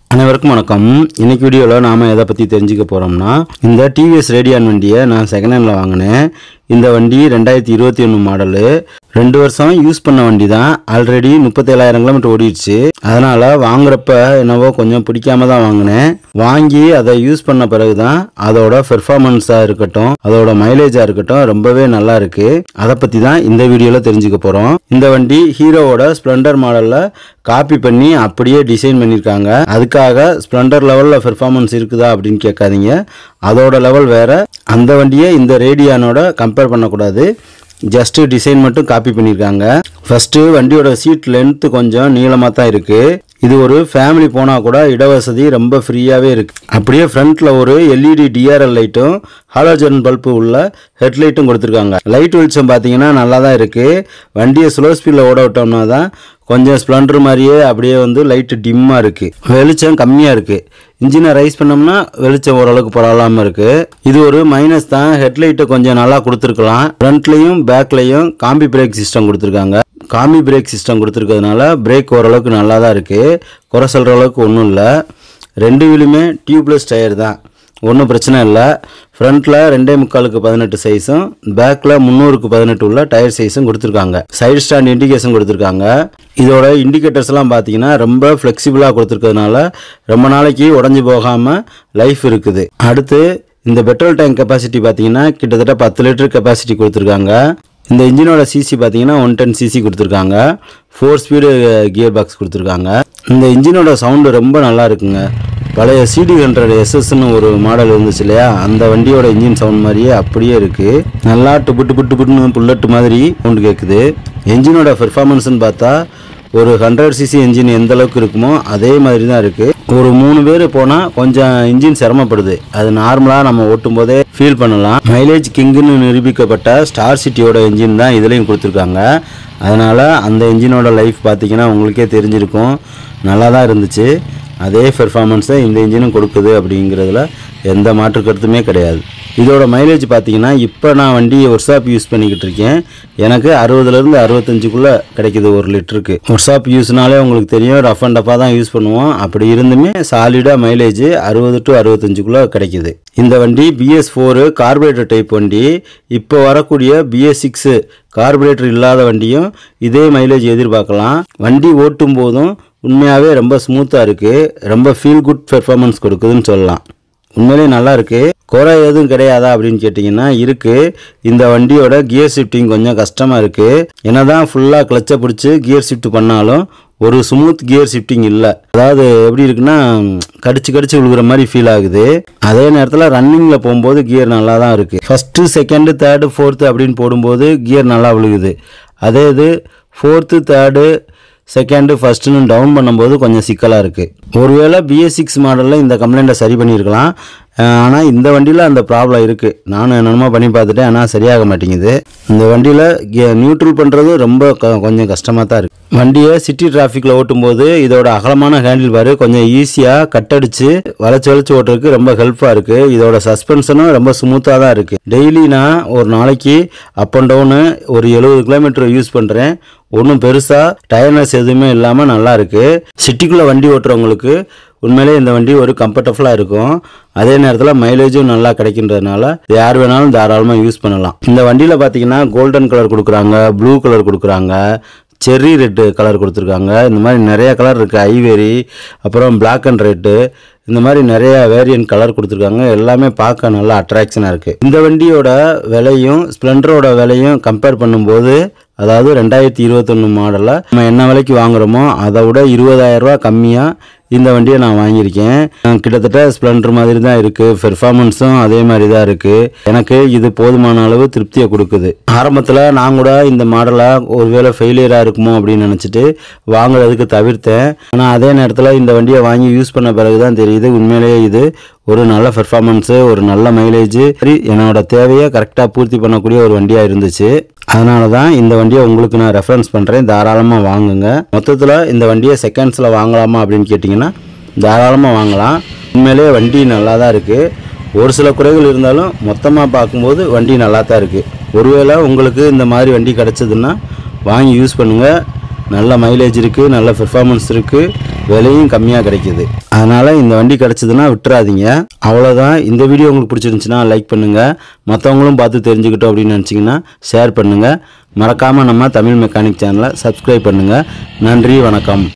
அனைவருக்கும் வணக்கம் இன்னைக்கு வீடியோவில் நாம் எதை பற்றி தெரிஞ்சுக்க போகிறோம்னா இந்த டிவிஎஸ் ரேடியான் வண்டியை நான் செகண்ட் ஹேண்டில் வாங்கினேன் இந்த வண்டி ரெண்டாயிரத்தி இருபத்தி ஒன்று மாடலு ரெண்டு வருஷம் யூஸ் பண்ண வண்டி தான் ஆல்ரெடி முப்பத்தேழாயிரம் கிலோமீட்டர் ஓடிடுச்சு அதனால் வாங்குறப்ப என்னவோ கொஞ்சம் பிடிக்காம தான் வாங்கினேன் வாங்கி அதை யூஸ் பண்ண பிறகு தான் அதோட பெர்ஃபார்மன்ஸாக இருக்கட்டும் அதோட மைலேஜாக இருக்கட்டும் ரொம்பவே நல்லா இருக்கு அதை பற்றி தான் இந்த வீடியோவில் தெரிஞ்சுக்க போகிறோம் இந்த வண்டி ஹீரோவோட ஸ்ப்ளெண்டர் மாடலில் காப்பி பண்ணி அப்படியே டிசைன் பண்ணியிருக்காங்க அதுக்காக ஸ்ப்ளெண்டர் லெவலில் பெர்ஃபார்மன்ஸ் இருக்குதா அப்படின்னு கேட்காதீங்க அதோட லெவல் வேற அந்த வண்டியை இந்த ரேடியானோட கம்பேர் பண்ணக்கூடாது ஜஸ்ட் டிசைன் மட்டும் காப்பி பண்ணியிருக்காங்க ஃபர்ஸ்ட் வண்டியோட சீட் லென்த் கொஞ்சம் நீளமாக தான் இருக்கு இது ஒரு ஃபேமிலி போனால் கூட இடவசதி ரொம்ப ஃப்ரீயாகவே இருக்கு அப்படியே ஃப்ரண்ட்ல ஒரு எல்இடி டிஆர்எல் லைட்டும் ஹாலோஜன் பல்பு உள்ள ஹெட்லைட்டும் கொடுத்துருக்காங்க லைட் வெளிச்சம் பார்த்தீங்கன்னா நல்லா தான் இருக்கு வண்டியை ஸ்லோ ஸ்பீடில் ஓட விட்டோம்னா தான் கொஞ்சம் ஸ்ப்ளெண்டர் மாதிரியே அப்படியே வந்து லைட்டு டிம்மாக இருக்கு வெளிச்சம் கம்மியாக இருக்கு இன்ஜினை ரைஸ் பண்ணோம்னா வெளிச்சம் ஓரளவுக்கு பரவாயில்லாம இருக்கு இது ஒரு மைனஸ் தான் ஹெட்லைட்டை கொஞ்சம் நல்லா கொடுத்துருக்கலாம் ஃப்ரண்ட்லையும் பேக்லையும் காம்பி பிரேக் சிஸ்டம் கொடுத்துருக்காங்க காம்பி பிரேக் சிஸ்டம் கொடுத்துருக்கிறதுனால பிரேக் ஓரளவுக்கு நல்லா தான் இருக்கு குறை சொல்கிற அளவுக்கு ஒன்றும் இல்லை ரெண்டு வீலுமே டியூப்லெஸ் டயர் தான் ஒன்றும் பிரச்சனை இல்லை ஃப்ரண்ட்டில் ரெண்டே முக்காலுக்கு பதினெட்டு சைஸும் பேக்கில் முந்நூறுக்கு பதினெட்டு உள்ள டயர் சைஸும் கொடுத்துருக்காங்க சைடு ஸ்டாண்ட் இண்டிகேஷன் கொடுத்துருக்காங்க இதோட இண்டிகேட்டர்ஸ் எல்லாம் பார்த்தீங்கன்னா ரொம்ப ஃப்ளெக்சிபிளாக கொடுத்துருக்கிறதுனால ரொம்ப நாளைக்கு உடஞ்சி போகாமல் லைஃப் இருக்குது அடுத்து இந்த பெட்ரோல் டேங்க் கெப்பாசிட்டி பார்த்தீங்கன்னா கிட்டத்தட்ட பத்து லிட்டர் கெப்பாசிட்டி கொடுத்துருக்காங்க இந்த இன்ஜினோட சிசி பார்த்தீங்கன்னா ஒன் டென் சிசி கொடுத்துருக்காங்க ஃபோர் ஸ்பீடு கியர் பாக்ஸ் கொடுத்துருக்காங்க இந்த இன்ஜினோட சவுண்டு ரொம்ப நல்லா இருக்குங்க பழைய சிடி ஹண்ட்ரட் எஸ்எஸ்ன்னு ஒரு மாடல் இருந்துச்சு இல்லையா அந்த வண்டியோட இன்ஜின் சவுண்ட் மாதிரியே அப்படியே இருக்குது நல்லா டுபு டுபு டுபுன்னு புல்லட் மாதிரி சவுண்டு கேட்குது என்ஜினோட பெர்ஃபார்மன்ஸ்னு பார்த்தா ஒரு ஹண்ட்ரட் சிசி என்ஜின் எந்த அளவுக்கு இருக்குமோ அதே மாதிரி தான் இருக்குது ஒரு மூணு பேர் போனால் கொஞ்சம் இன்ஜின் சிரமப்படுது அது நார்மலாக நம்ம ஓட்டும் போதே ஃபீல் பண்ணலாம் மைலேஜ் கிங்குன்னு நிரூபிக்கப்பட்ட ஸ்டார் சிட்டியோட இன்ஜின் தான் இதுலேயும் கொடுத்துருக்காங்க அதனால் அந்த இன்ஜினோட லைஃப் பார்த்தீங்கன்னா உங்களுக்கே தெரிஞ்சிருக்கும் நல்லா தான் இருந்துச்சு அதே பெர்ஃபார்மன்ஸை இந்த இன்ஜினும் கொடுக்குது அப்படிங்கிறதுல எந்த மாற்று கருத்துமே கிடையாது இதோட மைலேஜ் பார்த்தீங்கன்னா இப்போ நான் வண்டியை ஒர்க்ஷாப் யூஸ் பண்ணிக்கிட்டு இருக்கேன் எனக்கு அறுபதுலேருந்து அறுபத்தஞ்சுக்குள்ளே கிடைக்குது ஒரு லிட்டருக்கு ஒர்க்ஷாப் யூஸ்னாலே உங்களுக்கு தெரியும் ரஃப் அண்ட் டஃபாக தான் யூஸ் பண்ணுவோம் அப்படி இருந்துமே சாலிடாக மைலேஜ் அறுபது டு அறுபத்தஞ்சுக்குள்ளே கிடைக்குது இந்த வண்டி பிஎஸ் ஃபோரு கார்பரேட்டர் டைப் வண்டி இப்போ வரக்கூடிய பிஎஸ் சிக்ஸு கார்பரேட்டர் இல்லாத வண்டியும் இதே மைலேஜ் எதிர்பார்க்கலாம் வண்டி ஓட்டும் போதும் உண்மையாகவே ரொம்ப ஸ்மூத்தாக இருக்குது ரொம்ப ஃபீல் குட் பெர்ஃபார்மன்ஸ் கொடுக்குதுன்னு சொல்லலாம் உண்மையிலே நல்லா இருக்கு குறை எதுவும் கிடையாதா அப்படின்னு கேட்டிங்கன்னா இருக்கு இந்த வண்டியோட கியர் ஷிஃப்டிங் கொஞ்சம் கஷ்டமா இருக்கு என்னதான் ஃபுல்லாக கிளச்சை பிடிச்சி கியர் ஷிஃப்ட் பண்ணாலும் ஒரு ஸ்மூத் கியர் ஷிஃப்டிங் இல்லை அதாவது எப்படி இருக்குன்னா கடிச்சு கடிச்சு விழுகிற மாதிரி ஃபீல் ஆகுது அதே நேரத்தில் ரன்னிங்கில் போகும்போது கியர் நல்லா தான் இருக்கு ஃபர்ஸ்ட் செகண்டு தேர்டு ஃபோர்த்து அப்படின்னு போடும்போது கியர் நல்லா விழுகுது அதே இது ஃபோர்த்து தேர்டு செகண்டு ஃபஸ்ட்டுன்னு டவுன் பண்ணும்போது கொஞ்சம் சிக்கலாக இருக்குது ஒருவேளை பிஎஸ் சிக்ஸ் மாடலில் இந்த கம்ப்ளைண்ட்டை சரி பண்ணியிருக்கலாம் ஆனால் இந்த வண்டியில் அந்த ப்ராப்ளம் இருக்குது நானும் என்னென்னமோ பண்ணி பார்த்துட்டேன் ஆனால் சரியாக மாட்டேங்குது இந்த வண்டியில் நியூட்ரல் பண்ணுறது ரொம்ப க- கொஞ்சம் கஷ்டமாக தான் இருக்குது வண்டியை சிட்டி டிராஃபிக்கில் ஓட்டும்போது இதோட அகலமான ஹேண்டில் பாரு கொஞ்சம் ஈஸியாக கட்டடிச்சு வளைச்சு வளைச்சு ஓட்டுறதுக்கு ரொம்ப ஹெல்ப்பாக இருக்குது இதோட சஸ்பென்ஷனும் ரொம்ப ஸ்மூத்தாக தான் இருக்குது டெய்லி நான் ஒரு நாளைக்கு அப் அண்ட் டவுனு ஒரு எழுபது கிலோமீட்டர் யூஸ் பண்ணுறேன் ஒன்றும் பெருசாக டயர்னஸ் எதுவுமே இல்லாமல் நல்லா இருக்கு சிட்டிக்குள்ளே வண்டி ஓட்டுறவங்களுக்கு உண்மையிலே இந்த வண்டி ஒரு கம்ஃபர்டபுளாக இருக்கும் அதே நேரத்தில் மைலேஜும் நல்லா கிடைக்கின்றதுனால யார் வேணாலும் தாராளமாக யூஸ் பண்ணலாம் இந்த வண்டியில் பார்த்தீங்கன்னா கோல்டன் கலர் கொடுக்குறாங்க ப்ளூ கலர் கொடுக்குறாங்க செர்ரி ரெட்டு கலர் கொடுத்துருக்காங்க இந்த மாதிரி நிறைய கலர் இருக்குது ஐவேரி அப்புறம் Black அண்ட் ரெட்டு இந்த மாதிரி நிறைய வேரியன்ட் கலர் கொடுத்துருக்காங்க எல்லாமே பார்க்க நல்லா அட்ராக்ஷனாக இருக்குது இந்த வண்டியோட விலையும் ஸ்ப்ளெண்டரோட விலையும் கம்பேர் பண்ணும்போது அதாவது ரெண்டாயிரத்தி இருபத்தொன்று மாடலில் நம்ம என்ன விலைக்கு வாங்குறோமோ அதை விட இருபதாயிரம் ரூபாய் கம்மியாக இந்த வண்டியை நான் வாங்கியிருக்கேன் அஹ் கிட்டத்தட்ட ஸ்ப்ளெண்டர் மாதிரி தான் இருக்குது பெர்ஃபார்மன்ஸும் அதே மாதிரி தான் இருக்குது எனக்கு இது போதுமான அளவு திருப்தியை கொடுக்குது ஆரம்பத்தில் நான் கூட இந்த மாடலை ஒருவேளை ஃபெயிலியராக இருக்குமோ அப்படின்னு நினச்சிட்டு வாங்குறதுக்கு தவிர்த்தேன் ஆனால் அதே நேரத்தில் இந்த வண்டியை வாங்கி யூஸ் பண்ண பிறகு தான் தெரியுது உண்மையிலேயே இது ஒரு நல்ல பெர்ஃபார்மன்ஸு ஒரு நல்ல மைலேஜ் சரி என்னோட தேவையை கரெக்டாக பூர்த்தி பண்ணக்கூடிய ஒரு வண்டியாக இருந்துச்சு அதனால தான் இந்த வண்டியை உங்களுக்கு நான் ரெஃபரன்ஸ் பண்ணுறேன் தாராளமாக வாங்குங்க மொத்தத்தில் இந்த வண்டியை செகண்ட்ஸில் வாங்கலாமா அப்படின்னு கேட்டிங்கன்னா தாராளமாக வாங்கலாம் உண்மையிலேயே வண்டி நல்லா தான் இருக்குது ஒரு சில குறைகள் இருந்தாலும் மொத்தமாக பார்க்கும்போது வண்டி நல்லா தான் இருக்குது ஒருவேளை உங்களுக்கு இந்த மாதிரி வண்டி கிடச்சதுன்னா வாங்கி யூஸ் பண்ணுங்கள் நல்ல மைலேஜ் இருக்குது நல்ல பெர்ஃபார்மன்ஸ் இருக்குது விலையும் கம்மியாக கிடைக்குது அதனால் இந்த வண்டி கிடச்சிதுன்னா விட்டுறாதீங்க அவ்வளோதான் இந்த வீடியோ உங்களுக்கு பிடிச்சிருந்துச்சுன்னா லைக் பண்ணுங்கள் மற்றவங்களும் பார்த்து தெரிஞ்சுக்கிட்டோம் அப்படின்னு நினச்சிங்கன்னா ஷேர் பண்ணுங்கள் மறக்காமல் நம்ம தமிழ் மெக்கானிக் சேனலை சப்ஸ்கிரைப் பண்ணுங்கள் நன்றி வணக்கம்